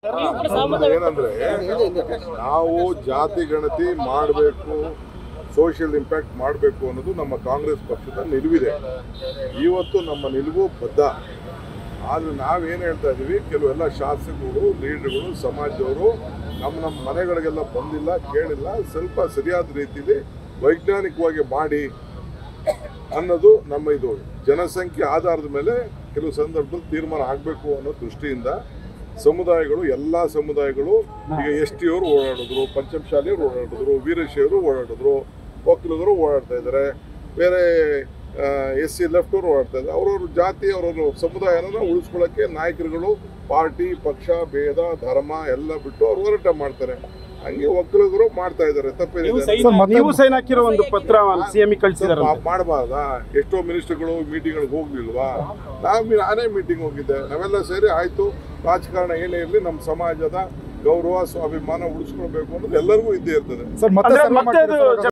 ಏನಂದ್ರೆ ನಾವು ಜಾತಿ ಗಣತಿ ಮಾಡಬೇಕು ಸೋಷಿಯಲ್ ಇಂಪ್ಯಾಕ್ಟ್ ಮಾಡಬೇಕು ಅನ್ನೋದು ನಮ್ಮ ಕಾಂಗ್ರೆಸ್ ಪಕ್ಷದ ನಿಲುವಿದೆ ಇವತ್ತು ನಮ್ಮ ನಿಲುವು ಬದ್ಧ ಆದ್ರೆ ನಾವೇನು ಹೇಳ್ತಾ ಇದೀವಿ ಕೆಲವೆಲ್ಲ ಶಾಸಕರು ಲೀಡರ್ಗಳು ಸಮಾಜದವರು ನಮ್ಮ ನಮ್ಮ ಮನೆಗಳಿಗೆಲ್ಲ ಬಂದಿಲ್ಲ ಕೇಳಿಲ್ಲ ಸ್ವಲ್ಪ ಸರಿಯಾದ ರೀತಿಯಲ್ಲಿ ವೈಜ್ಞಾನಿಕವಾಗಿ ಮಾಡಿ ಅನ್ನೋದು ನಮ್ಮ ಇದು ಜನಸಂಖ್ಯೆ ಆಧಾರದ ಮೇಲೆ ಕೆಲವು ಸಂದರ್ಭದಲ್ಲಿ ತೀರ್ಮಾನ ಆಗಬೇಕು ಅನ್ನೋ ದೃಷ್ಟಿಯಿಂದ ಸಮುದಾಯಗಳು ಎಲ್ಲ ಸಮುದಾಯಗಳು ಈಗ ಎಸ್ ಟಿ ಅವರು ಓಡಾಡಿದ್ರು ಪಂಚಮಶಾಲಿಯವರು ಓಡಾಡಿದ್ರು ವೀರಶೈವರು ಓಡಾಡಿದ್ರು ಒಕ್ಕಲಿಗರು ಓಡಾಡ್ತಾ ಇದ್ದಾರೆ ಬೇರೆ ಎಸ್ ಸಿ ಲೆಫ್ಟ್ ಅವರು ಓಡಾಡ್ತಾ ಇದ್ದಾರೆ ಅವ್ರವ್ರ ಜಾತಿ ಅವ್ರವ್ರ ಸಮುದಾಯನ ಉಳಿಸ್ಕೊಳ್ಳೋಕ್ಕೆ ನಾಯಕರುಗಳು ಪಾರ್ಟಿ ಪಕ್ಷ ಭೇದ ಧರ್ಮ ಎಲ್ಲ ಬಿಟ್ಟು ಅವ್ರು ಹೋರಾಟ ಮಾಡ್ತಾರೆ ಹಂಗೆ ಒಕ್ಕಲಿಗರು ಮಾಡ್ತಾ ಇದ್ದಾರೆ ತಪ್ಪೇನಿದೆ ನೀವು ಸೈನ್ ಹಾಕಿರೋ ಒಂದು ಪತ್ರ ಸಿಎಂ ಕಳಿಸಿದಾರೆ ಮಾಡಬಾರ್ದಾ ಎಷ್ಟೋ ಮಿನಿಸ್ಟರ್ಗಳು ಮೀಟಿಂಗ್ಗಳಿಗೆ ಹೋಗ್ಲಿಲ್ವಾ ನಾವು ನಾನೇ ಮೀಟಿಂಗ್ ಹೋಗಿದ್ದೆ ನಾವೆಲ್ಲ ಸೇರಿ ಆಯ್ತು ರಾಜಕಾರಣ ಏನೇ ಇರಲಿ ನಮ್ಮ ಸಮಾಜದ ಗೌರವ ಸ್ವಾಭಿಮಾನ ಉಳಿಸ್ಕೊಳ್ಬೇಕು ಅನ್ನೋದು ಎಲ್ಲರಿಗೂ ಇದ್ದೇ ಇರ್ತದೆ ಸರ್ ಮತ್ತೆ ಅಂದ್ರೆ ಸರ್ವೆ ಮತ್ತೆ ಅದು ಮಾಡ್ತೀರಾ ಸರ್?